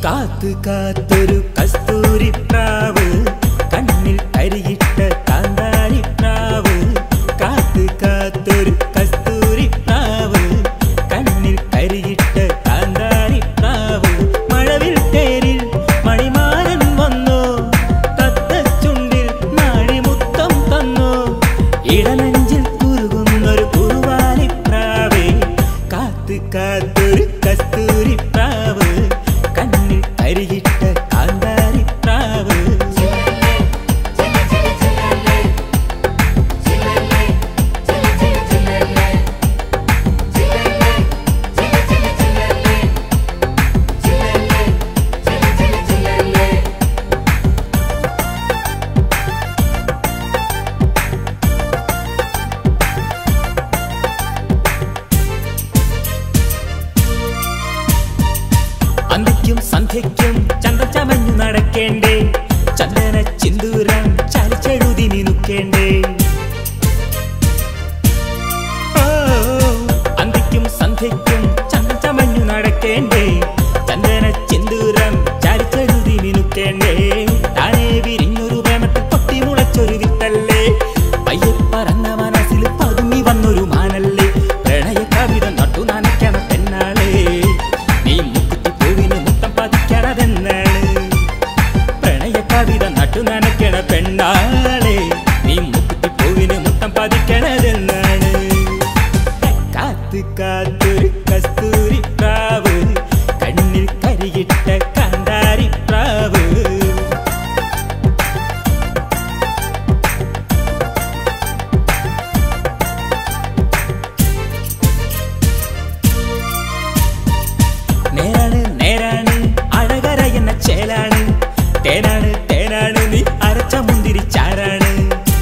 കാത്തു കാത്തൊരു കസ്തൂരി പ്രാവ് കണ്ണിൽ കരിയിട്ട കാന്താരി പ്രാവ് കാത്തു കാത്തൊരു കസ്തൂരി പ്രാവ് കണ്ണിൽ കരിയിട്ട കാന്താരി പ്രാവ് മഴവിൽ തേരിൽ മണിമാരൻ വന്നു തത്തച്ചുണ്ടിൽ നാഴിമുത്തം തന്നു ഇടനെഞ്ചിൽ കുറുകുന്നൊരു കുറുവാലി പ്രാവേ കാത്തു കാത്തൊരു കസ്തൂരി പ്രാവ് കണ്ണിൽ കരിയിട്ട കാന്താരി പ്രാവ് അന്തിക്കും സന്ധ്യയ്ക്കും ചന്തച്ചമഞ്ഞു നടക്കേണ്ടേ ചന്ദന ചിന്തൂരം ചലിച്ചെഴുതി മിനുക്കേണ്ടേ ഓ, അന്തിക്കും സന്ധ്യയ്ക്കും ചന്തച്ചമഞ്ഞു നടക്കേണ്ടേ ചന്ദന ചിന്തൂരം ചലിച്ചെഴുതി മിനുക്കേണ്ടേ താനേ വിരിഞ്ഞൊരു പ്രേമത്തിൽ പൊട്ടി മുളച്ചൊരു വിത്തല്ലേ പയ്യെ പറന്ന മനസ്സിൽ പതുങ്ങി വന്നൊരു മാനല്ലേ പ്രണയ കവിത നട്ടു നനയ്ക്കണ പെണ്ണാളേ നീ മുക്കുത്തി പൂവിന് മുത്തം പതിക്കണതെന്നാണ് പ്രണയ കവിത നട്ടു നനയ്ക്കണ പെണ്ണാളെ നീ മുക്കുത്തി പൂവിന് മുത്തം പതിക്കണതെന്നാണ് കാത്ത് കാത്തൊരു കസ്തൂരി പ്രാവ് കണ്ണിൽ കരിയിട്ട കാന്താരി പ്രാവ് നേരാണ് നേരാണ് അഴകര എന്ന ചേലാണ് തേനാണ് തേനാണ് നീ അരച്ച മുന്തിരി ചാരാണ്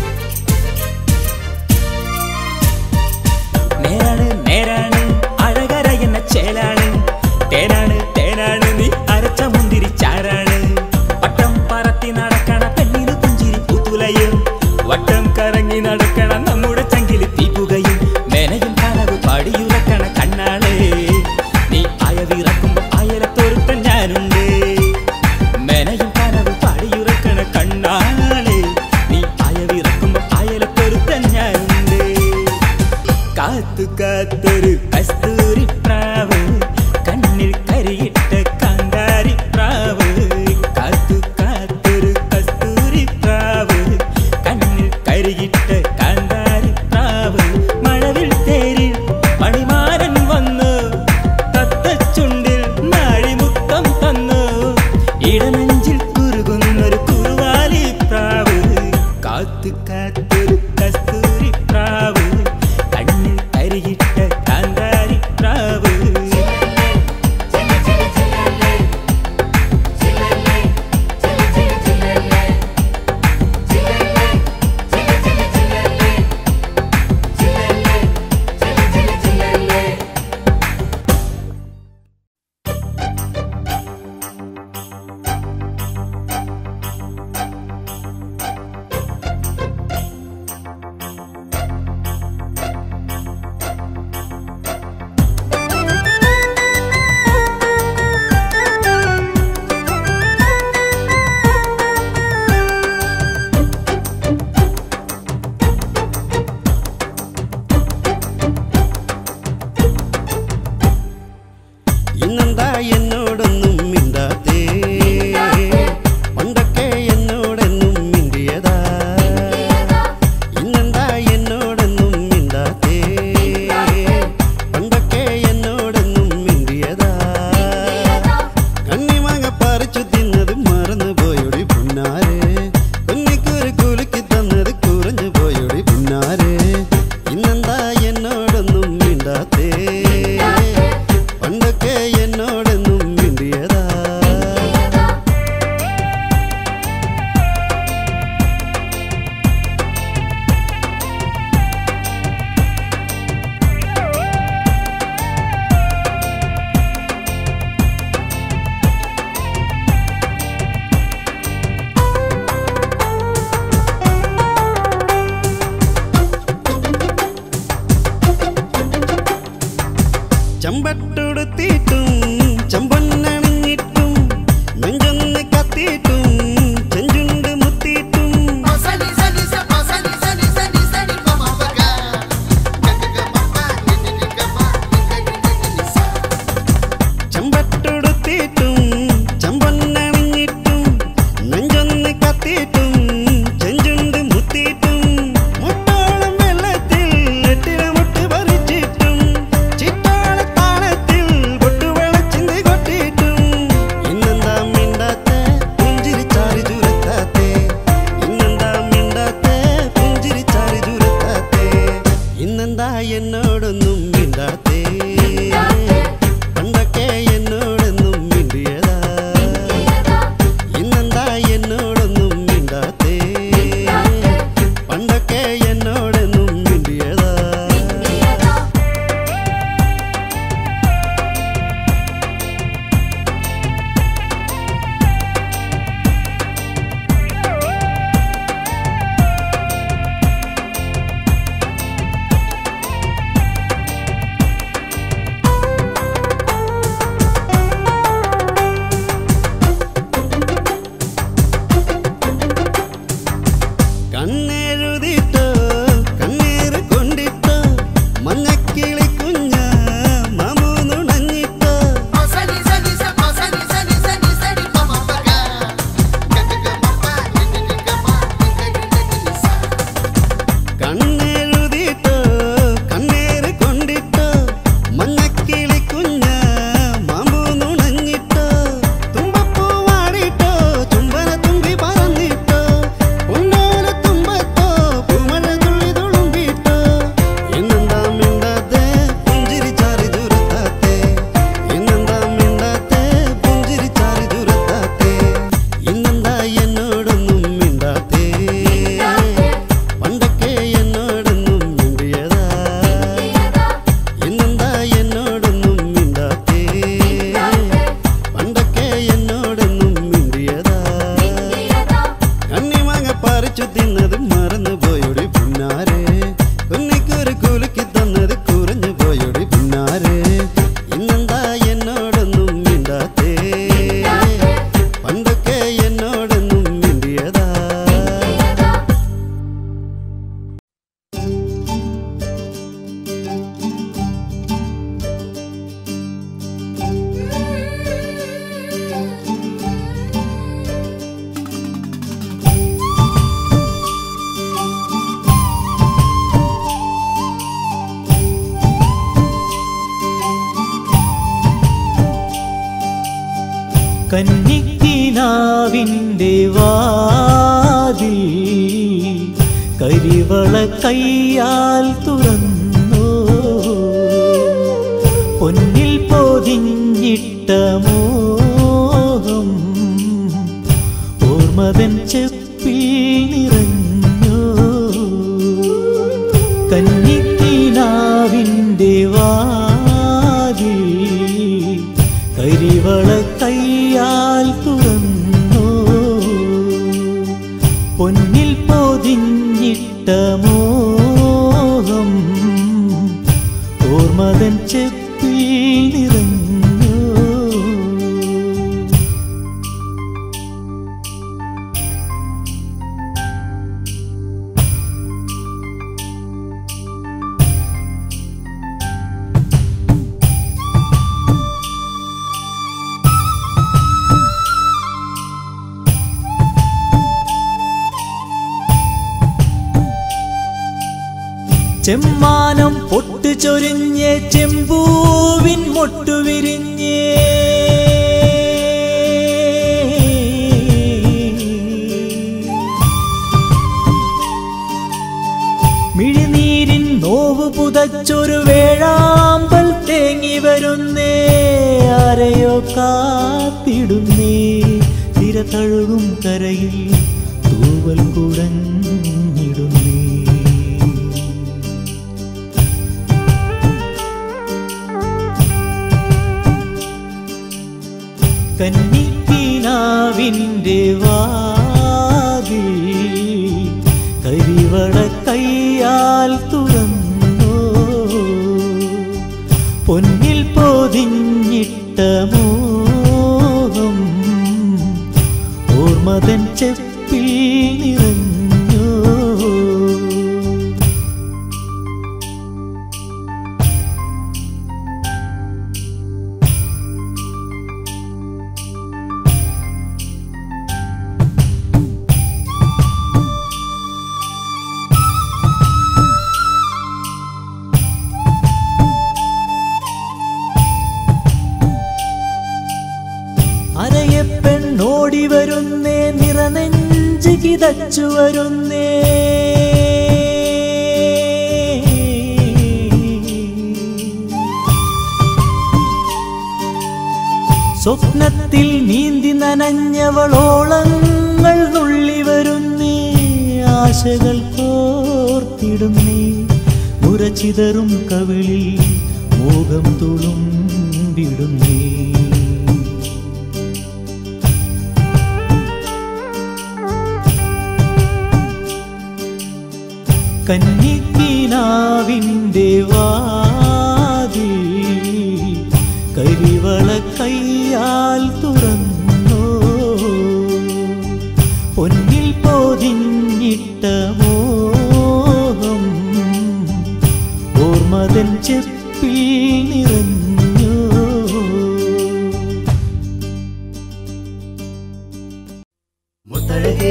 നേരാണ് നേരാണ് അഴകര എന്ന ചേലാണ് തേനാണ് തേനാണ് നീ അരച്ച മുന്തിരി ചാരാണ് വട്ടം പറത്തി നടക്കണ പെണ്ണിന് പുഞ്ചിരി പൂത്തുലയും വട്ടം കറങ്ങി നടക്കണ നമ്മുടെ ചങ്കില് തീപ്പുകയും മേനയും കനവ് പാടിയുറക്കണ കണ്ണാളേ നീ അയവിറക്കുമ്പോ അയലത്തൊരുത്തൻ ഞാനുണ്ട് മേനയും കനവ് പാടിയുറക്കണ കണ്ണാളേ നീ അയവിറക്കുമ്പോ അയലത്തൊരുത്തൻ ഞാനുണ്ട് കാത്തു കാത്തൊരു കസ്തൂരി പ്രാവ് കണ്ണിൽ കരിയിട്ട കാന്താരി പ്രാവ് കാത്തു കാത്തൊരു കസ്തൂരി പ്രാവ് കണ്ണിൽ കരിയിട്ട കാന്താരി പ്രാവ് മഴവിൽ തേരിൽ മണിമാരൻ വന്നു തത്തച്ചുണ്ടിൽ നാഴിമുത്തം തന്നു ഇടനെഞ്ചിൽ കുറുകുന്നൊരു കുറുവാലി പ്രാവ് കാത്തു കാത്തൊരു കസ്തൂരി പ്രാവ് കണ്ണിൽ കരിയിട്ട കാന്താരി പ്രാവ് ഇന്നെന്താ എന്നോടൊന്നും മിണ്ടാത്തേ പണ്ടൊക്കെ എന്നോടെന്നും മിണ്ടിയതാ ഇന്നെന്താ എന്നോടൊന്നും മിണ്ടാത്തേ പണ്ടൊക്കെ എന്നോടെന്നും മിണ്ടിയതാ കണ്ണിമാങ്ങ പറിച്ചു തിന്നത് മറന്നു പോയൊടി പുന്നാരെ കുന്നിക്കൊരു കുലുക്കി തന്നത് കുറഞ്ഞു പോയൊടി പുന്നാരെ ഇന്നെന്താ എന്നോടൊന്നും മിണ്ടാത്തേ പണ്ടൊക്കെ എന്നോടെന്നും മിണ്ടിയതാ ചമ്പട്ടുടുത്തിട്ടും ചമ്പൊന്നണിഞ്ഞിട്ടും നെഞ്ചൊന്ന് കത്തിയിട്ടും ചെഞ്ചുണ്ട് മുത്തിയിട്ടും ചെമ്പട്ടെടുത്തിട്ടും ചെമ്പൊന്നണിഞ്ഞിട്ടും നെഞ്ചൊന്ന് കത്തിയിട്ടും ചെഞ്ചുണ്ട് മുത്തിയിട്ടും മുട്ടോളം വെള്ളത്തിൽ എട്ടില മുട്ട് പറിച്ചിട്ടും ചിട്ടോള താളത്തിൽ പൊട്ടുവെള്ളച്ചിന്തി കൊട്ടിയിട്ടും ഇന്നെന്താ മിണ്ടാത്ത പുഞ്ചിരി ചാരി ചുരത്താത്തേ ഇന്നെന്താ മിണ്ടാത്ത പുഞ്ചിരി ചാരി ചുരത്താത്തേ ഇന്നെന്താ എന്നോടൊന്നും മിണ്ടാത്തേ പണ്ടൊക്കെ എന്നോടൊന്നും മിണ്ടിയതാ ഇന്നെന്താ എന്നോടൊന്നും മിണ്ടാത്തേ പണ്ടൊക്കെ എന്നോടൊന്നും മിണ്ടിയതാ കണ്ണെഴുതിട്ടോ കണ്ണീര് കൊണ്ടിട്ടോ മഞ്ഞക്കിളി കുഞ്ഞ മമു നുണഞ്ഞിട്ടോ കണ്ണെഴുതിട്ടോ കണ്ണീര് കൊണ്ടിട്ടോ മഞ്ഞക്കിളി കുഞ്ഞ മമു നുണഞ്ഞിട്ടോ തുമ്പപ്പൂവാടിട്ടോ ചുംബന തുമ്പി പറന്നിട്ടോ ഉന്നോല തുമ്പത്തോ പൂമഴ തുള്ളി തുളുമ്പിട്ടോ എന്നെന്താ മിണ്ടാത്തെ പുഞ്ചിരി ചാരി ദുരത്താത്തെ എന്നെന്താ മിണ്ടാത്തെ പുഞ്ചിരി ചാരി ദുരത്താത്തെ ഇന്നെന്താ എന്നോടൊന്നും മിണ്ടാത്തേ പണ്ടൊക്കെ എന്നോടൊന്നും മിണ്ടിയതാ ഇന്നെന്താ എന്നോടൊന്നും മിണ്ടാത്തേ പണ്ടൊക്കെ എന്നോടൊന്നും മിണ്ടിയതാ കണ്ണിമാങ്ങ പറിച്ചു തിന്നത് മറന്നു പോയൊടി പുന്നാരെ കുന്നിക്കൊരു കുലുക്കി തന്നത് കുറഞ്ഞു പോയൊടി പുന്നാരെ ഇന്നെന്താ എന്നോടൊന്നും മിണ്ടാത്തേ പണ്ടൊക്കെ എന്നോടൊന്നും മിണ്ടിയതാ കന്നിക്കിനാവിൻ്റെ വാതിൽ കരിവള കൈയാൽ തുറന്നു പൊന്നിൽ പൊതിഞ്ഞിട്ട മോഹം ഓർമ്മതൻ ചെപ്പിൽ നിറഞ്ഞു കന്നിക്കിനാവിൻ്റെ വാതിൽ കരിവള കൈയാൽ തുറന്നു പൊന്നിൽ പൊതിഞ്ഞിട്ട മോഹം ഓർമ്മതൻ ചെപ്പിൽ നിറഞ്ഞു ചെമ്മാനം പൊട്ടു ചൊരിഞ്ഞ് ചെമ്പൂവിൻ മൊട്ടു വിരിഞ്ഞേ മിഴിനീരിൻ നോവ് പുതച്ചൊരു വേഴാമ്പൽ തേങ്ങി വരുന്നേ ആരെയോ കാത്തിടുന്നേ തിര തഴുകും കരയിൽ തൂവൽ കുടഞ്ഞിടുന്നേ കന്നിക്കിനാവിൻ്റെ വാതിൽ കരിവള കൈയാൽ തുറന്നു പൊന്നിൽ പൊതിഞ്ഞിട്ട മോഹം ഓർമ്മതൻ ചെപ്പിൽ നിറഞ്ഞു അരയെ പെണ്ണോടി വരുന്നേ നിറനെഞ്ച് കിതച്ചു വരുന്നേ സ്വപ്നത്തിൽ നീന്തി നനഞ്ഞവളോളങ്ങൾ നുള്ളി വരുന്നേ ആശകൾ കോർത്തിടുന്നേ മുരചിതറും കവിളിൽ മോഹം തുളുമ്പിടുന്നേ കന്നിക്കീനാവിൻ്റെ വാതിൽ കരിവള കൈയാൽ തുറന്നു പൊന്നിൽ പൊതിഞ്ഞിട്ട മോഹം ഓർമ്മതൻ ചെപ്പിൽ നിറഞ്ഞു മുത്തഴകേ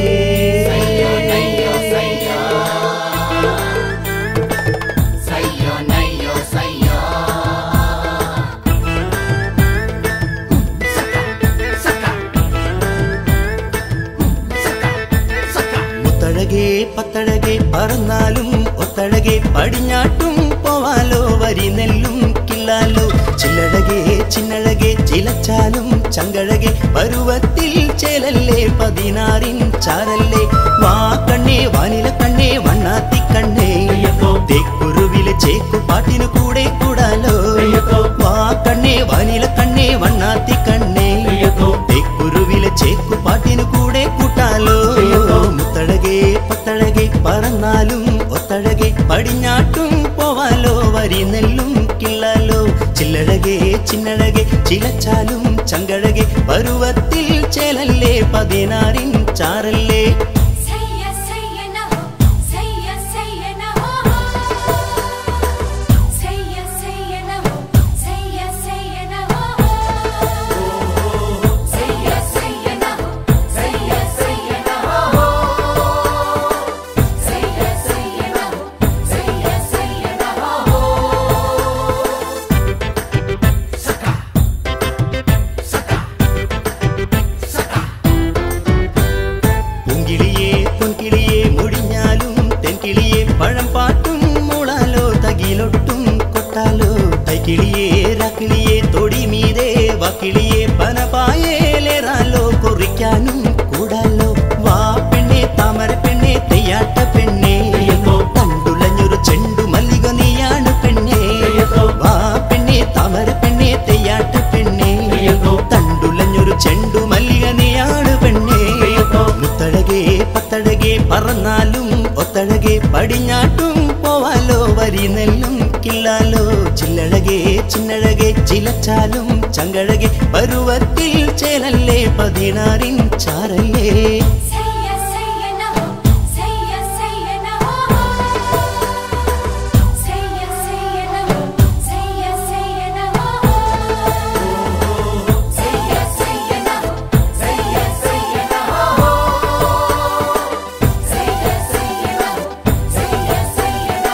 മുത്തഴകേ പത്തഴകേ പറന്നാലും ഒത്തഴകേ പടിഞ്ഞാട്ടും പോവാലോ വരി നെല്ലും കിള്ളാലോ ചില്ലഴകേ ചിന്നഴകേ ചിലച്ചാലും ചങ്കഴകേ പരുവത്തിൽ ചേലല്ലേ പതിനാറിൻ ചാരല്ലേ വാ കണ്ണേ വാനില കണ്ണേ വണ്ണാത്തി കണ്ണേ തേക്കുരുവിലെ ചേക്കു പാട്ടിനു കൂടെ കൂടാലോ വാ കണ്ണേ വാനില കണ്ണേ വണ്ണാത്തി കണ്ണേ തേക്കുരുവിലെ ചേക്കു പാട്ടിനു കൂടെ കൂട്ടാലോ മുത്തഴകേ പത്തഴകേ പറന്നാലും ഒത്തഴകേ പടിഞ്ഞാട്ടും പോവാലോ വരി നെല്ലും കിള്ളാലോ ചില്ലഴകേ ചിന്നഴകേ ചിലച്ചാലും ചങ്കഴകേ പരുവത്തിൽ ചേലല്ലേ പതിനാറിൻ ചാറല്ലേ സയ്യ സയ്യന സയ്യ സയ്യന സയ്യ സയ്യന സയ്യ സയ്യന സയ്യ സയ്യന സയ്യ സയ്യന സയ്യ സയ്യന സയ്യ സയ്യന പൂങ്കിളിയെ പൊൻകിളിയെ മുടിഞ്ഞാലും തെൻകിളിയെ പഴം പാട്ടും മൂളാലോ തകിലൊട്ടും കൊട്ടാലോ തൈക്കിളിയെ രാക്കിളിയെ തൊടി മീതെ വക്കിളിയെ പനപായേലേറാലോ കുറിക്കാനും കൂടാലോ വാ പെണ്ണെ താമര പെണ്ണെ തെയ്യാട്ട പെണ്ണെ കണ്ടുലഞ്ഞൊരു ചെണ്ടു മല്ലിക നീയാണ് പെണ്ണെ വാ പെണ്ണെ താമര പെണ്ണെ തെയ്യാട്ട പെണ്ണെ തണ്ടുലഞ്ഞൊരു ചെണ്ടു മല്ലിക നീയാണ് പെണ്ണെ മുത്തഴകേ പത്തഴകേ പറന്നാലും ഒത്തഴകേ പടിഞ്ഞാട്ടും പോവാലോ വരി നെല്ലും കിള്ളാലോ ചില്ലഴകേ ചിന്നഴകേ ചിലച്ചാലും ചങ്കഴകേ പരുവത്തിൽ ചേലല്ലേ പതിനാറിൻ ചാരല്ലേ സയ്യ സയ്യന സയ്യ സയ്യന സയ്യ സയ്യന സയ്യ സയ്യന സയ്യ സയ്യന സയ്യ സയ്യന സയ്യ സയ്യന സയ്യ സയ്യന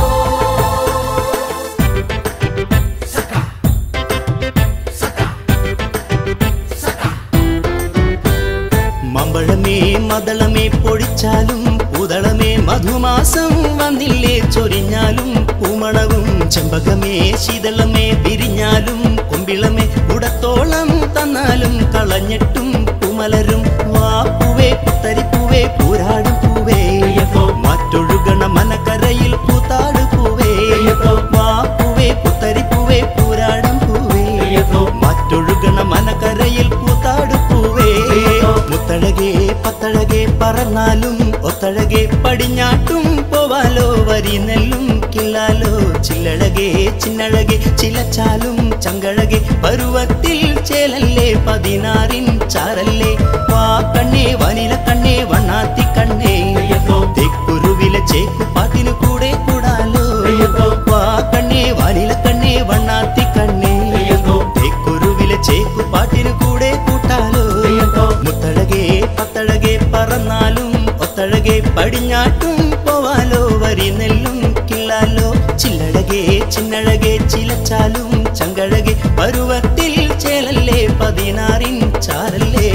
മമ്പഴമേ മദളമേ പൊഴിച്ചാലും പുതളമേ മധുമാസം വന്നില്ലേ ചൊരിഞ്ഞാലും പൂമണവും ചെമ്പകമേ ശീതളമേ വിരിഞ്ഞാലും കൊമ്പിളമേ ഉടത്തോളം തന്നാലും കളഞ്ഞിട്ടും പൂമലരും വാപ്പൂവേ പുത്തരിപ്പൂവേ പൂരാടും പൂവേ മറ്റൊഴുകണ മനക്കരയിൽ പൂത്താട് പൂവേ വാപ്പൂവേ പുത്തരിപ്പൂവേ പൂരാടം പൂവേ മറ്റൊഴുകണ മനക്കരയിൽ പൂത്താട് പൂവേ മുത്തഴകേ പത്തഴകേ പറന്നാലും ഒത്തഴകേ പടിഞ്ഞാട്ടും പോവാലോ വരി നെല്ലും കിള്ളാലോ ചില്ലഴകേ ചിന്നഴകേ ചിലച്ചാലും ചങ്കഴകേ പരുവത്തിൽ ചേലല്ലേ പതിനാറിൻ ചാരല്ലേ വാ കണ്ണേ വനില കണ്ണേ വണ്ണാത്തി കണ്ണേ തെക്കുരുവിലെ ചേക്കു പാട്ടിനു കൂടെ കൂടാലോ വാ കണ്ണേ വനില കണ്ണേ വണ്ണാത്തി കണ്ണേ തെക്കുരുവിലെ ചേക്കു പാട്ടിനു കൂടെ കൂട്ടാലോ മുത്തഴകെ പത്തഴകെ പറന്നാലും ഒത്തഴകെ പടിഞ്ഞാട്ടും പോവാലോ വരി നെല്ലും കിള്ളാലോ ചില്ലഴകെ ചിന്നഴകെ ചിലച്ചാലും ചങ്കഴകെ പരുവത്തിൽ ചേലല്ലേ പതിനാറിൻ ചാരല്ലേ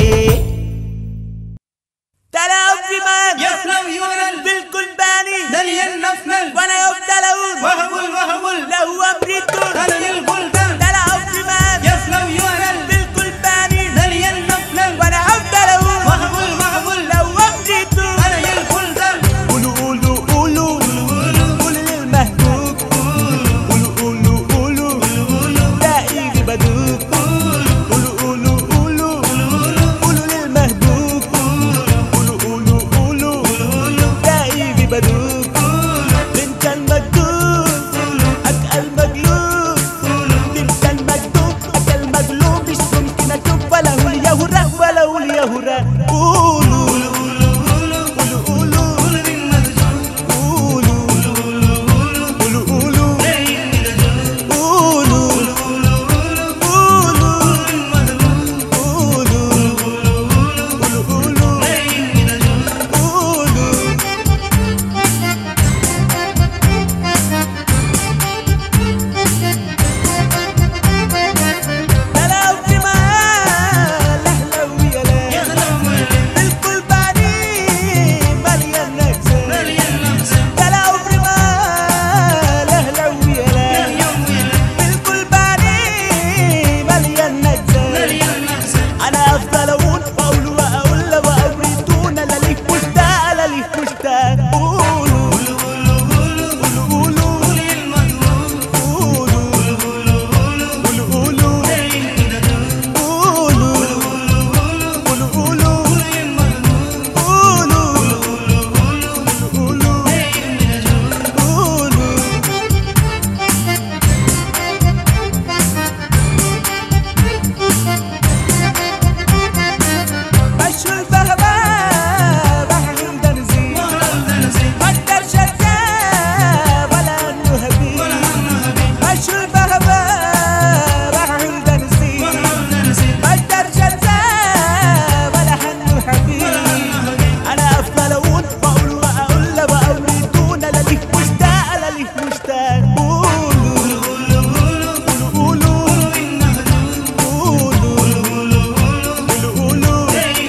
تلاوفمان يفلم يولل بالكلباني دلي النفنل وانا يبتلون وهبل وهبل له امريتون دلي البلدان تلاوفمان يفلم يولل بالكلباني دلي النفنل وانا يبتلون وهبل وهبل له امريتون دلي البلدان قولوا قولوا قولوا قولوا للمهبوب قولوا قولوا قولوا لا يجي بدوب قولوا قولوا قولوا قولوا للمهبوب قولوا قولوا قولوا لا يجي بدوب انت المجنون ابقى المجنون انت المجنون ابقى المجنون مش ممكن اشوف ولا هو اليهورة ولا هو اليهورة قولوا قولوا قولوا قولوا قولوا قولوا قولوا انا افضل اقول واقول واقول واوريتونا لا ليك مشتاق لا ليك مشتاق قولوا قولوا قولوا قولوا قولوا قولوا قولوا مشوا البهبة بحر الدنزين ما اقدرش اركب ولا انه هبيل مشوا البهبة بحر الدنزين ما اقدرش اركب ولا انه هبيل انا افضل اقول واقول واقول واوريتونا لا ليك مشتاق لا ليك مشتاق قولوا قولوا قولوا قولوا قولوا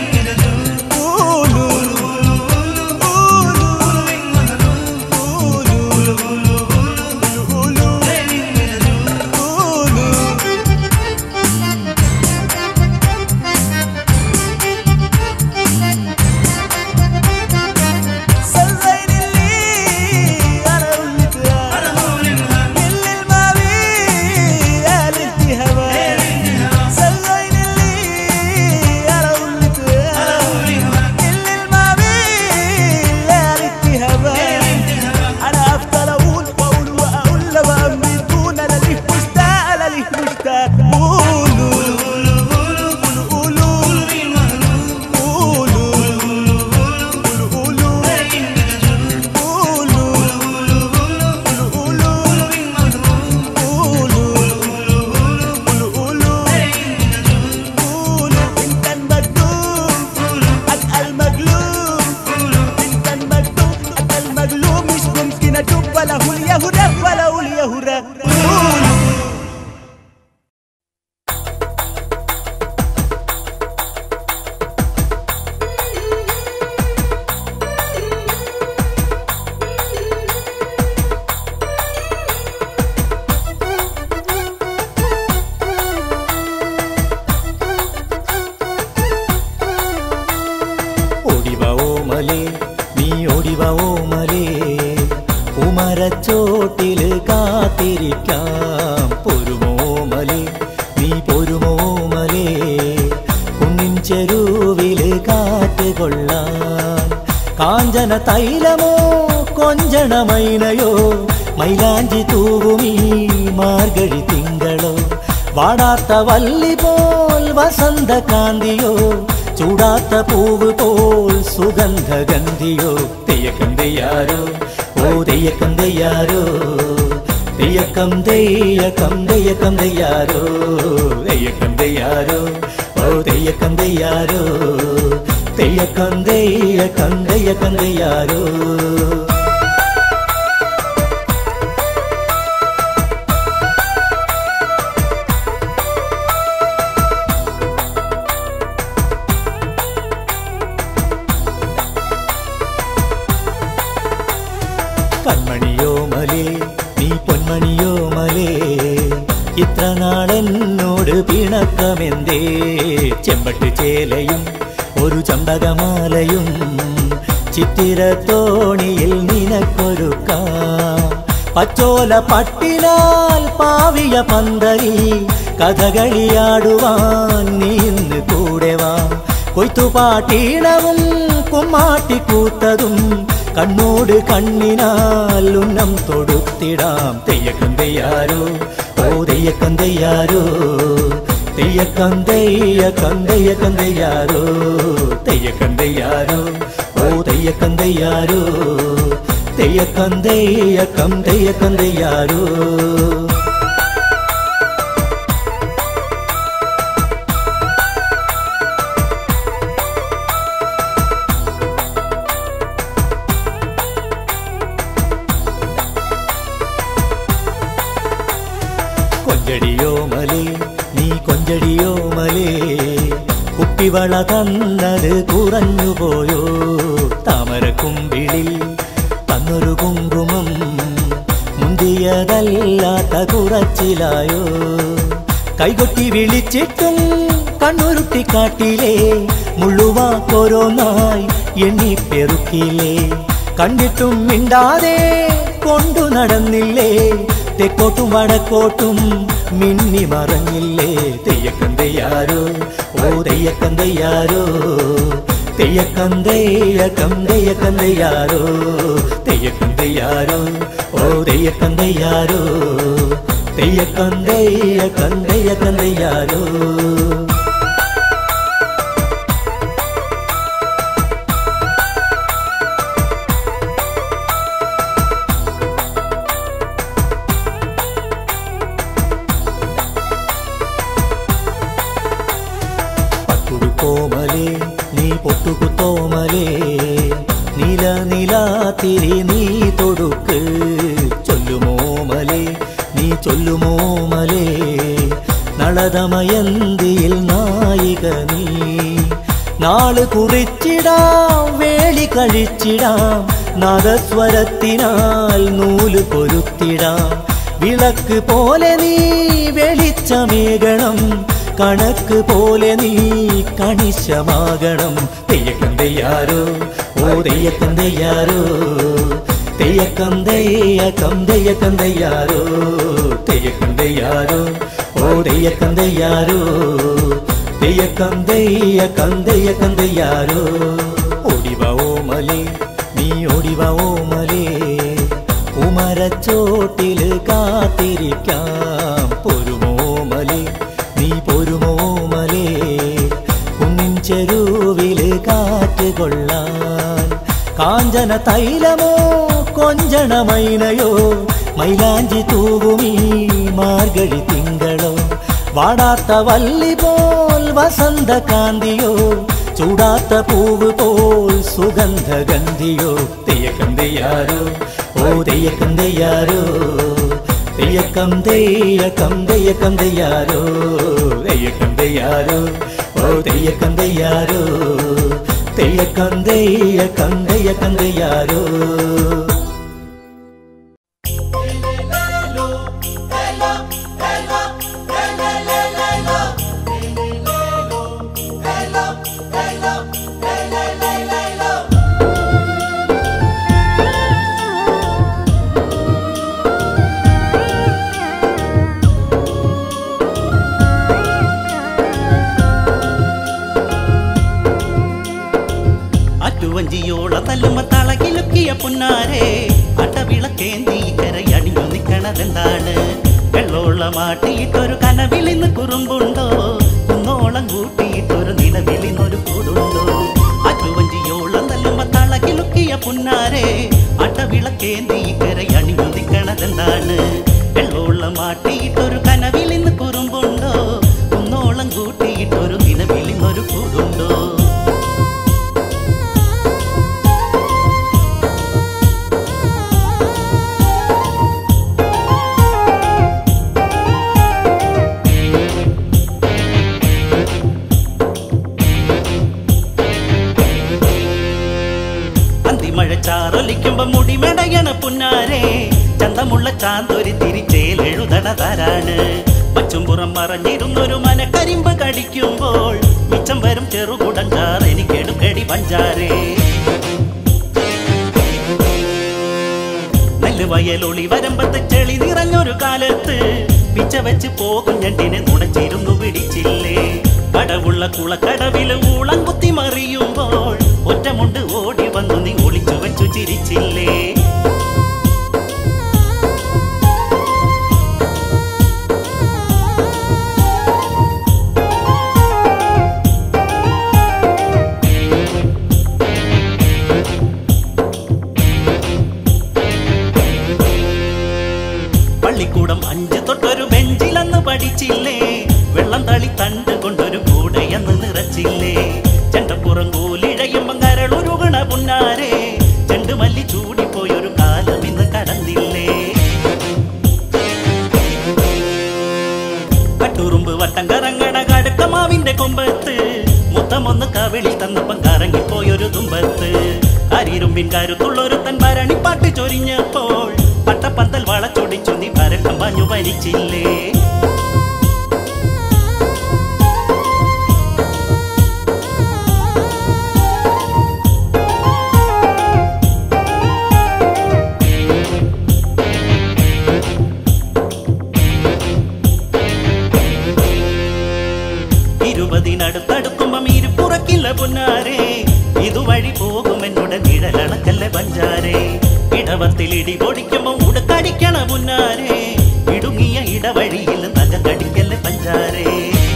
سلين اللي انا قلتها اللي ما بيه قال التهابات سلين اللي انا قلتها اللي ما بيه قال التهابات انا افضل اقول واقول واقول وامرتونا لا ليك مشتاق لا ليك مشتاق قولوا قولوا قولوا قولوا قولوا قولوا انت المجنون ابقى المجنون انت المجنون ابقى المجنون مش ممكن اشوف ولا هو اليهورة ولا هو اليهورة قولوا ഓടിവാ ഓമലേ നീ ഓടിവാ ഓമലേ ഉമരച്ചോട്ടില് കാത്തിരിക്കാം പൊരുമോമലേ നീ പൊരുമോമലേ കുന്നിൻ ചെരുവില് കാറ്റ് കൊള്ളാൻ കാഞ്ചന തൈലമോ കൊഞ്ചണമൈനയോ മൈലാഞ്ചി തൂവുമീ മാർഗഴി തിങ്കളോ വാടാത്ത വല്ലി പോൽ വസന്തകാന്തിയോ ചൂടാത്ത പൂവ് പോൽ സുഗന്ധഗന്ധിയോ തെയ്യക്കം തെയ്യാരോ ഓ തെയ്യക്കം തെയ്യാരോ തെയ്യക്കം തെയ്യക്കം തെയ്യക്കം തെയ്യാരോ തെയ്യക്കം തെയ്യാരോ ഓ തെയ്യക്കം തെയ്യാരോ തെയ്യക്കം തെയ്യക്കം തെയ്യക്കം തെയ്യാരോ കൺമണിയോ മലേ നീ പൊന്മണിയോ മലേ ഇത്ര നാളെന്നോട് പിണക്കമെന്തേ ചെമ്പട്ട് ചേലയും ഒരു ചമ്പകമാലയും ചിത്തിരത്തോണിയിൽ നിനക്കൊരുക്കാം പച്ചോല പട്ടിനാൽ പാവിയ പന്തരി കഥകളിയാടുവാൻ നീ ഇന്ന് കൂടെ വാ കൊയ്ത്തുപാട്ടീണവും കുമ്മാട്ടിക്കൂത്തതും കണ്ണോട് കണ്ണിനാൽ ഉന്നം തൊടുത്തിടാം തെയ്യക്കം തെയ്യാരോ ഓ തെയ്യക്കം തെയ്യാരോ തെയ്യക്കം തെയ്യക്കം തെയ്യക്കം തെയ്യാരോ തെയ്യക്കം തെയ്യാരോ ഓ തെയ്യക്കം തെയ്യാരോ തെയ്യക്കം തെയ്യക്കം തെയ്യക്കം തെയ്യാരോ കൊഞ്ചടിയോ മലേ നീ കൊഞ്ചടിയോ മലേ കുപ്പിവള തന്നത് കുറഞ്ഞുപോയോ താമരക്കുമ്പിളിൽ തന്നൊരു കുങ്കുമം മുന്തിയതല്ലാത്ത കുറച്ചിലായോ കൈകൊട്ടി വിളിച്ചിട്ടും കണ്ണുരുട്ടി കാട്ടിലേ മുള്ളുവാക്കോരോന്നായി എണ്ണി പെറുക്കിലേ കണ്ടിട്ടും മിണ്ടാതെ കൊണ്ടു നടന്നില്ലേ തെക്കോട്ടും വടക്കോട്ടും മിന്നി മറഞ്ഞില്ലേ തെയ്യക്കം തെയ്യാരോ ഓ തെയ്യക്കം തെയ്യാരോ തെയ്യക്കം തെയ്യക്കം തെയ്യക്കം തെയ്യാരോ തെയ്യക്കം തെയ്യാരോ ഓ തെയ്യക്കം തെയ്യാരോ തെയ്യക്കം തെയ്യക്കം തെയ്യക്കം തെയ്യാരോ പട്ടുടു കോമലേ നീ പൊട്ടുകു തോമലേ നില നില തിരി നീ തൊടുക്ക് ചൊല്ലുമോ മലേ നീ ചൊല്ലുമോ മലേ നളതമയന്തിയിൽ നായിക നീ നാള് കുറിച്ചിടാം വേളി കഴിച്ചിടാം നാദസ്വരത്തിനാൽ നൂല് കൊരുത്തിടാം വിളക്ക് പോലെ നീ വെളിച്ചമേകണം കണക്ക് പോലെ നീ കണിശമാകണം തെയ്യക്കം തെയ്യാരോ ഓ തെയ്യക്കം തെയ്യാരോ തെയ്യക്കം തെയ്യക്കം തെയ്യക്കം തെയ്യാരോ തെയ്യക്കം തെയ്യാരോ ഓ തെയ്യക്കം തെയ്യാരോ തെയ്യക്കം തെയ്യക്കം തെയ്യക്കം തെയ്യാരോ ഓടിവാ ഓ മലേ നീ ഓടിവാ ഓ മലേ ഉമരച്ചോട്ടില് കാത്തിരിക്കാം പൊരുമോ മലേ നീ പൊരുമോ മലേ കുന്നിൻ ചെരുവില് കാറ്റ് കൊള്ളാൻ കാഞ്ചന തൈലമോ കൊഞ്ചണമൈനയോ മൈലാഞ്ചി തൂവുമീ മാർഗഴി തിങ്കളോ വാടാത്ത വല്ലി പോൽ വസന്തകാന്തിയോ ചൂടാത്ത പൂവ് പോൽ സുഗന്ധഗന്ധിയോ തെയ്യക്കം തെയ്യാരോ ഓ തെയ്യക്കം തെയ്യാരോ തെയ്യക്കം തെയ്യക്കം തെയ്യക്കം തെയ്യാരോ തെയ്യക്കം തെയ്യാരോ ഓ തെയ്യക്കം തെയ്യാരോ തെയ്യക്കം തെയ്യക്കം തെയ്യക്കം തെയ്യാരോ അറ്റുവഞ്ചിയോള തല്ലുമ തളകിലുക്കിയ പുന്നാരെ അട്ടവിളക്കേന്തി കരയടിഞ്ഞു നിക്കണതെന്താണ് വെള്ളോള മാട്ടിയിട്ടൊരു കനവിലിന്ന് കുറുമ്പുണ്ടോ കുന്നോളം കൂട്ടിയിട്ടൊരു നിലവിലിന്നൊരു കൂടു ചാന്തൊരു തിരിച്ചേലെഴുതണതാരാണ് പച്ചുംപുറം മറഞ്ഞിരുന്നൊരു മനക്കരിമ്പ് കടിക്കുമ്പോൾ മിച്ചം വരും ചെറുകുടഞ്ചാർ എനിക്കെടുക്കടി പഞ്ചാരേ നെല്ല് വയലൊളി വരമ്പത്ത് ചെളി നിറഞ്ഞൊരു കാലത്ത് പിച്ച വെച്ച് പോകും ഞണ്ടിനെ നുണച്ചിരുന്നു പിടിച്ചില്ലേ കടവുള്ള കുളക്കടവില് ഊളം കുത്തി മറിയുമ്പോൾ ഒറ്റമുണ്ട് ഓടി വന്നു നീ ഒളിച്ചു വെച്ചു ചിരിച്ചില്ലേ പള്ളിക്കൂടം അഞ്ച് തൊട്ടൊരു ബെഞ്ചിലന്ന് പഠിച്ചില്ലേ വെള്ളം തളി തണ്ട് കൊണ്ടൊരു കൂടയെന്ന് നിറച്ചില്ലേ ചെണ്ടപ്പുറം കൂലിഴയുമ്പം കരളുരുകണ പുന്നാരെ ചെണ്ടുമല്ലി ചൂടിപ്പോയൊരു കാലം ഇന്ന് കടന്നില്ലേ കട്ടുറുമ്പ് വട്ടം കറങ്ങണ കടുക്കമാവിന്റെ കൊമ്പത്ത് മുത്തമൊന്ന് കവിളിൽ തന്നപ്പം കറങ്ങിപ്പോയൊരു തുമ്പത്ത് അരിരുമ്പിൻ കരുത്തുള്ളൊരുത്തൻ ഭരണിപ്പാട്ട് ചൊരിഞ്ഞപ്പോൾ പട്ടപ്പന്തൽ വളച്ചൊടിച്ചു നീ പരക്കം പാഞ്ഞു ഭരിച്ചില്ലേ ഇരുപതിനടുത്തടുക്കുമ്പം ഇരുപ്പുറക്കില്ല പുന്നാരെ ഇതുവഴി പോകും എന്നോട് നിഴലണക്കല്ല പഞ്ചാരെ ഇടവത്തിൽ ഇടി പൊടിക്കുമ്പോ ഉടുക്കടിക്കണ പുന്നാരെ ഇടുങ്ങിയ ഇടവഴിയിൽ നഖം കടിക്കല്ല പഞ്ചാരെ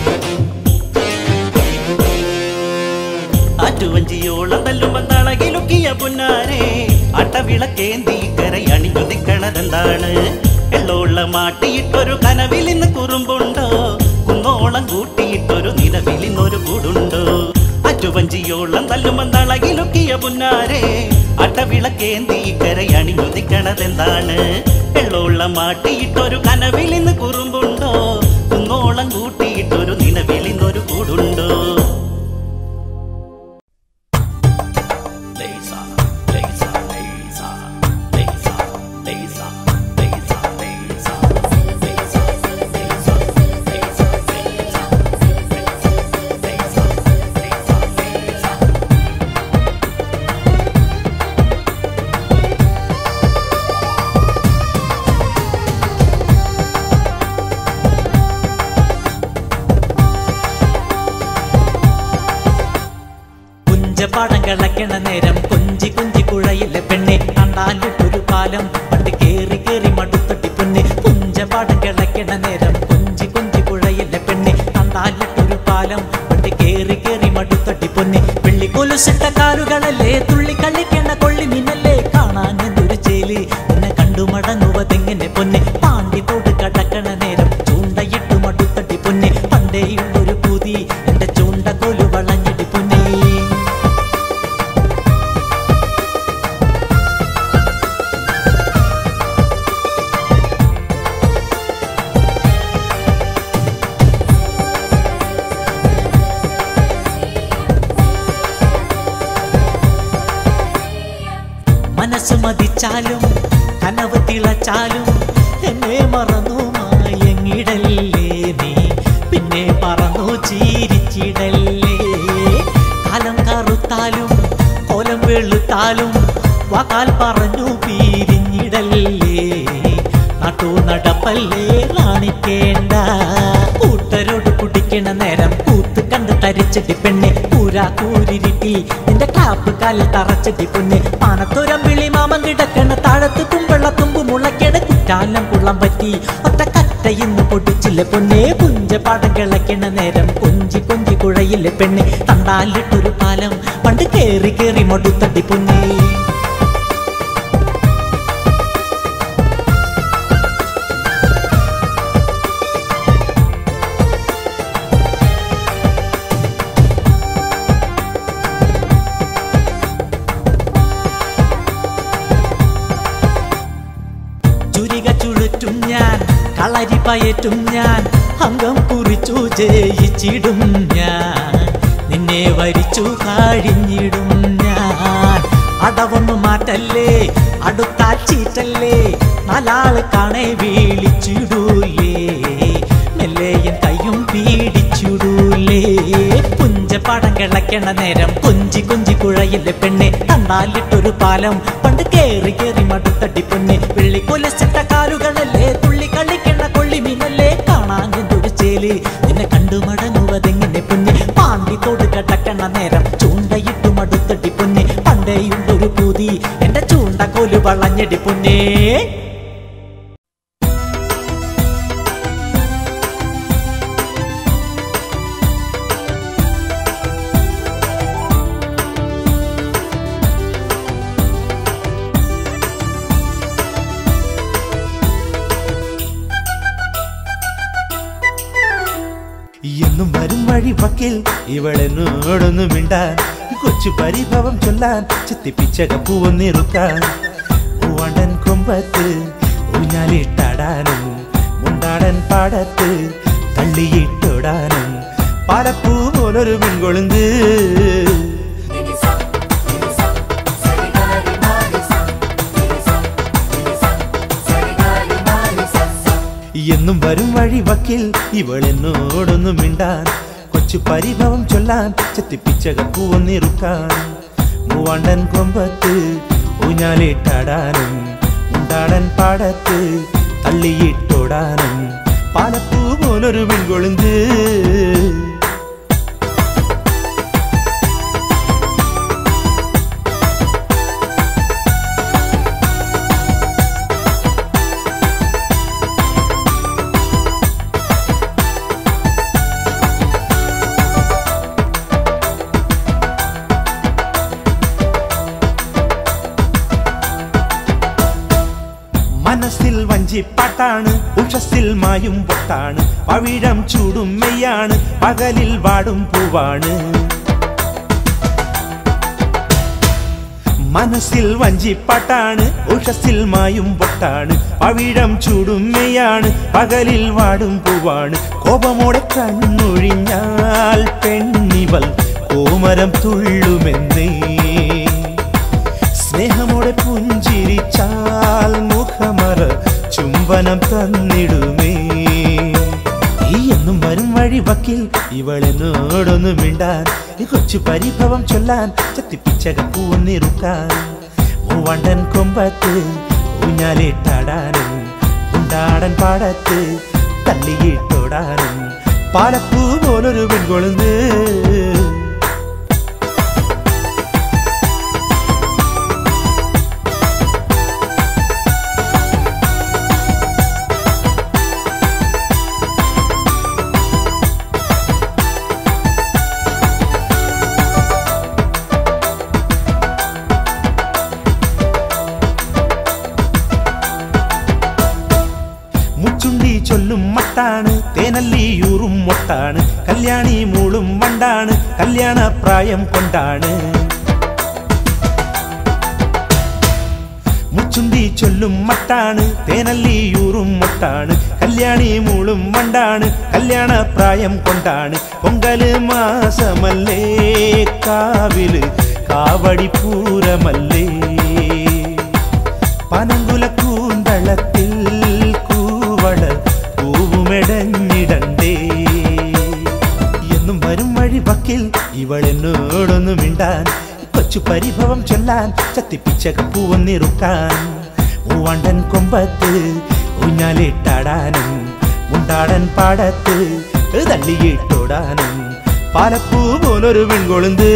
ആറ്റുവഞ്ചിയോളം തല്ലുമ്പം തളകിലുക്കിയ പുന്നാരെ അട്ടവിളക്കേന്തി കരയണിഞ്ഞു നിക്കണതെന്താണ് എള്ളോള്ള മാട്ടിയിട്ടൊരു കനവിൽ ഇന്ന് കുറുമ്പുണ്ടോ കുന്നോളം കൂട്ടിയിട്ടൊരു നിലവിൽ ഇന്നൊരു കൂടുണ്ടോ അറ്റുവഞ്ചിയോളം തല്ലുമ്പം തളകിലുക്കിയ പുന്നാരെ അട്ടവിളക്കേന്തി കരയണിഞ്ഞു നിക്കണതെന്താണ് എള്ളോള്ള മാട്ടിയിട്ടൊരു കനവിൽ ഇന്ന് കുറുമ്പുണ്ടോ കുന്നോളം കൂട്ടിയിട്ടൊരു നിലവിൽ ഇന്നൊരു കൂടുണ്ടോ Laser, laser, laser, laser, laser, laser, laser. Laser, laser, laser, laser. Laser, laser, laser. കുഞ്ചപ്പാടം കിളക്കണ നേരം കൊഞ്ചി കൊഞ്ചി കുഴയിലെ പെണ്ണെ കണ്ടാലിട്ടൊരു പാലം പണ്ട് കേറി കേറി മടുത്തട്ടി പൊന്നെ കുഞ്ചപ്പാടം കിളക്കണ നേരം കൊഞ്ചി കൊഞ്ചി കുഴയിലെ പെണ്ണെ കണ്ടാലിട്ടൊരു പാലം പണ്ട് കേറി കേറി മടുത്തട്ടി പൊന്നെ വെള്ളി കൊലുസിട്ട കാലുകളല്ലേ തുള്ളി കളിക്കണ കൊള്ളി മിന്നല്ലേ കാണാൻ എന്തൊരു ചേലി എന്നെ കണ്ടു മടങ്ങുവതെങ്ങനെ പൊന്നെ പാണ്ടി തോട് കടക്കണ നേരം ചൂണ്ടയിട്ട് മടുത്തട്ടി പൊന്നെ പണ്ടേയുള്ളൊരു പൂതി എന്റെ ചൂണ്ടക്കോല് വളഞ്ഞിട്ട് പൊന്നേ മനസ്സ് മതിച്ചാലും കനവ് തിളച്ചാലും എന്നെ മറന്നു മായങ്ങിടല്ലേ നീ പിന്നെ പറന്നു ചീരിച്ചിടല്ലേ കാലം കറുത്താലും കോലം വെളുത്താലും വാക്കാൽ പറഞ്ഞു പിരിഞ്ഞിടല്ലേ നാട്ടു നടപ്പല്ലേ നാണിക്കേണ്ട കൂട്ടരോട് കുടിക്കണ നേരം കൂത്ത് കണ്ട് തരിച്ചടി പെണ്ണെ കൂരാ കൂരിരുട്ടി നിന്റെ ക്ലാപ്പ് കാലിൽ തറച്ചടി പൊന്നെ പാനത്തോരം വിളി മാമൻ കിടക്കണ താഴത്ത് കുമ്പള തുമ്പ് മുളയ്ക്കണ കുറ്റാലം കുള്ളം പറ്റി ഒറ്റ കറ്റ ഇന്ന് പൊടിച്ചില്ല പൊന്നെ കുഞ്ച പാടം കിളക്കണ നേരം കൊഞ്ചി കൊഞ്ചി കുഴയില്ല പെണ്ണെ തണ്ടാലിട്ടൊരു പാലം പണ്ട് കേറി കേറി മടുത്തടി പൊന്നേ ചുരിക ചുഴറ്റും ഞാൻ കളരി പയറ്റും ഞാൻ അംഗം കുറിച്ചു ജയിച്ചിടും ഞാൻ നിന്നെ വരിച്ചു കഴിഞ്ഞിടും ഞാൻ അടവൊന്നു മാറ്റല്ലേ അടുത്താൽ ചീറ്റല്ലേ നാല നല്ലാള് കാണെ വീളിച്ചിടൂലേ മെല്ലേയൻ കയ്യും പീടിച്ചിടൂലേ പുഞ്ചപ്പാടം കിളക്കണ നേരം കൊഞ്ചി കൊഞ്ചി കുഴയിലെ പെണ്ണെ തണ്ടാലിട്ടൊരു പാലം പണ്ട് കേറി കേറി മടുത്തടി പൊന്നെ വെള്ളി കൊലച്ചിട്ട കാലുകളല്ലേ തുള്ളി കളിക്കണ കൊള്ളിമീനല്ലേ കാണാൻ എന്തൊരു ചേല് നിന്നെ കണ്ടു മടങ്ങുവതെങ്ങനെ പൊന്നെ പാണ്ടിത്തോട് കടക്കണ നേരം ചൂണ്ടയിട്ടു മടുത്തടി പൊന്നെ പണ്ടേയുണ്ടൊരു പൂതി എന്റെ ചൂണ്ടക്കോല് വളഞ്ഞടി പൊന്നേ എന്നും വരും വഴി വക്കിൽ ഇവളെന്നോടൊന്നു മിണ്ടാൻ കൊച്ചു പരിഭവം ചൊല്ലാൻ ചെത്തിപ്പിച്ചക പൂവന്നിറുക്കാൻ പൂവണ്ടൻ കൊമ്പത്ത് ഊഞ്ഞാലിട്ടാടാനും മുണ്ടാടൻ പാടത്ത് തള്ളിയിട്ടോടാനും പാലപ്പൂ പോലൊരു പെൺകൊളുന്ത് എന്നും വരും വഴി വക്കിൽ ഇവളെന്നോടൊന്നും മിണ്ടാൻ കൊച്ചു പരിഭവം ചൊല്ലാൻ ചെത്തിപ്പിച്ചക പൂവന്നിറുക്കാൻ മൂവാണ്ടൻ കൊമ്പത്ത് ഊഞ്ഞാലിട്ടാടാനും ഉണ്ടാടൻ പാടത്ത് തള്ളിയിട്ടോടാനും പാലപ്പൂ പോലൊരു പെൺകൊളുന്ത് മനസ്സിൽ വഞ്ചിപ്പാട്ടാണ് ഉഷസ്സിൽ മായും പൊട്ടാണ് പവിഴം ചൂടും മെയ്യാണ് പകലിൽ വാടും പൂവാണ് മനസ്സിൽ വഞ്ചിപ്പാട്ടാണ് ഉഷസ്സിൽ മായും പൊട്ടാണ് പവിഴം ചൂടും മെയ്യാണ് പകലിൽ വാടും പൂവാണ് കോപമോടെ കണ്ണൊഴിഞ്ഞാൽ പെണ്ണിവൾ കോമരം തുള്ളുമെന്നേ സ്നേഹമോടെ പുഞ്ചിരിച്ചാൽ മുഖമറ ചുംബനം തന്നിടുമേ ഈ എന്നും വരും വഴി വക്കിൽ ഇവളെന്നോടൊന്നും മിണ്ടാൻ ഈ കൊച്ചു പരിഭവം ചൊല്ലാൻ ചത്തിപ്പിച്ചക പൂന്നിറുക്കാൻ മൂവണ്ടൻ കൊമ്പത്ത് ഊഞ്ഞാലിട്ടാടാനും ഉണ്ടാടൻ പാടത്ത് തള്ളിയിട്ടോടാനും പാലപ്പൂ പോലൊരു പെൺകൊളുന്ന് മുച്ചുണ്ടി ചൊല്ലും മട്ടാണ് തേനല്ലിയൂറും മൊട്ടാണ് കല്യാണി മൂളും വണ്ടാണ് കല്യാണ പ്രായം കൊണ്ടാണ് മുച്ചുണ്ടി ചൊല്ലും മട്ടാണ് തേനല്ലിയൂറും മൊട്ടാണ് കല്യാണി മൂളും വണ്ടാണ് കല്യാണ പ്രായം കൊണ്ടാണ് പൊങ്കല് മാസമല്ലേ കാവില് കാവടി പൂരമല്ലേ പനങ്കുല കൂന്തളത്തിൽ കൂവള പൂവുമെടഞ്ഞിടണ്ടേ എന്നും വരും വഴി വക്കിൽ ഇവളെന്നോടൊന്നു മിണ്ടാൻ കൊച്ചു പരിഭവം ചൊല്ലാൻ ചത്തിപ്പിച്ചക പൂവന്നിറുക്കാൻ മൂവണ്ടൻ കൊമ്പത്ത് ഊഞ്ഞാലിട്ടാടാനും മുണ്ടാടൻ പാടത്ത് തള്ളിയിട്ടോടാനും പാലപ്പൂ പോലൊരു പെൺകൊളുന്ത്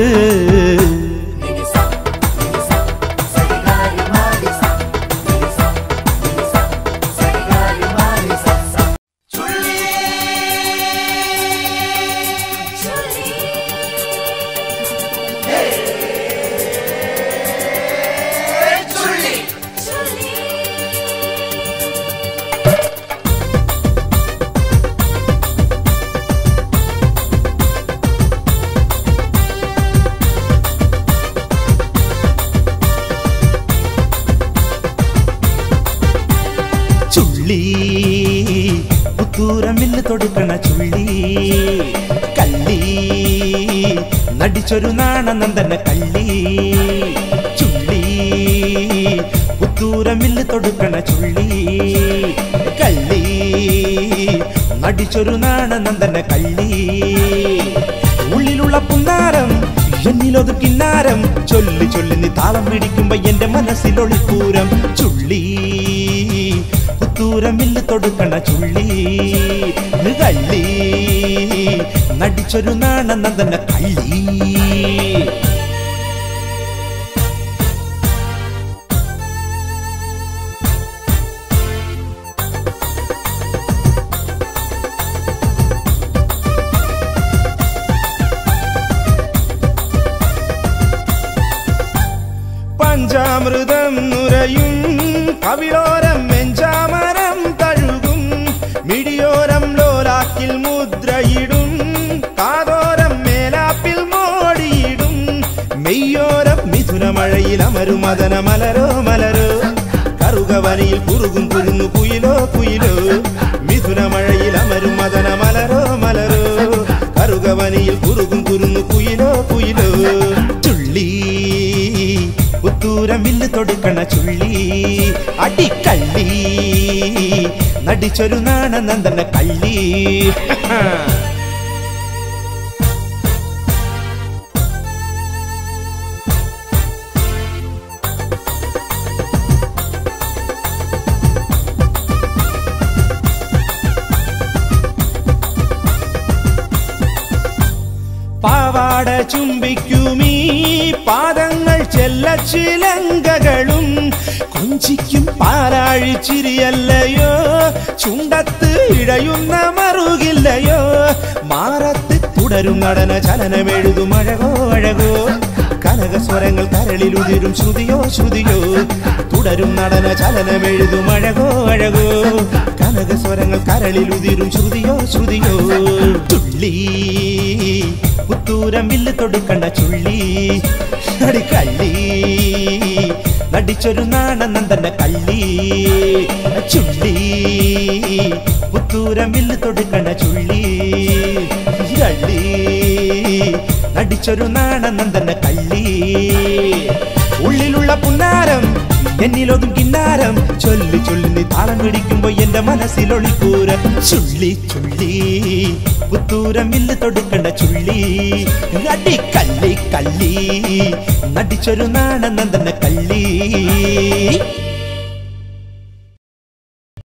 ചുള്ളി പുത്തൂരമില്ല് തൊടുക്കണ ചുള്ളി കള്ളി നടിച്ചൊരു നാണനന്ദന കള്ളി ചുള്ളി പുത്തൂരമില്ല് തൊടുക്കണ ചുള്ളി നടിച്ചൊരു നാണനന്ദന കള്ളി ഉള്ളിലുള്ള പുന്നാരം എന്നിലൊതു കിന്നാരം ചൊല്ലി ചൊല്ലി നീ താളം പിടിക്കുമ്പോ എന്റെ മനസ്സിലൊളിപ്പൂരം ചുള്ളി പുത്തൂരമില്ല് തൊടുക്കണ ചുള്ളി ഇത് കള്ളി നടിച്ചൊരു നാണനന്ദന കള്ളി പഞ്ചാമൃതം നുരയും കവിളോരം മെഞ്ചാമരം തഴുകും മിടിയോരം ലോലാക്കിൽ മുദ്രയിടും കാതോരം മേലാപ്പിൽ മോടിയിടും മെയ്യോരം മിഥുനമഴയിൽ അമരും മദന മലരോ മലരോ കറുകവനിയിൽ കുറുകും കുരുന്നു കുയിലോ കുയിലോ മിഥുനമഴയിൽ അമരും മദന മലരോ മലരോ കറുകവനിയിൽ കുറുകും കുരുന്നു കുയിലോ കുയിലോ ചുള്ളി പുത്തൂരമില്ല് തൊടുക്കണ ചുള്ളി അടിക്കള്ളി നടിച്ചൊരു നാണനന്ദന കള്ളി പാവാട ചുംബിക്കുമീ പാദങ്ങൾ ചെല്ലച്ചിലങ്കകളും കൊഞ്ചിക്കും പാലാഴിച്ചിരിയല്ലയോ ചുണ്ടത്ത് ഇഴയുന്ന മറുകില്ലയോ മാറത്ത് തുടരും നടന ചലനമെഴുതും അഴകോ അഴകോ കനകസ്വരങ്ങൾ കരളിലുതിരും ശ്രുതിയോ ശ്രുതിയോ തുടരും നടന ചലനമെഴുതും അഴകോ അഴകോ കനകസ്വരങ്ങൾ കരളിലുതിരും ശ്രുതിയോ ശ്രുതിയോ തുള്ളി പുത്തൂരം വില്ല് തൊടുക്കണ്ട ചുള്ളി അടിക്കള്ളി നടിച്ചൊരു നാണനന്ദന കള്ളി ചുള്ളി പുത്തൂരം വില്ല് തൊടുക്കണ്ട ചുള്ളി കള്ളി നടിച്ചൊരു നാണനന്ദന കള്ളി ഉള്ളിലുള്ള പുന്നാരം എന്നിലൊതും കിന്നാരം ചൊല്ലി ചൊല്ലി നീ താളം പിടിക്കുമ്പോ എന്റെ മനസ്സിലൊളിക്കൂര ചുള്ളി ചുള്ളി പുത്തൂരം ഇല്ല് തൊടുക്കണ്ട ചുള്ളി അടി കള്ളി കള്ളി നടിച്ചൊരു നാണനന്ദന കള്ളി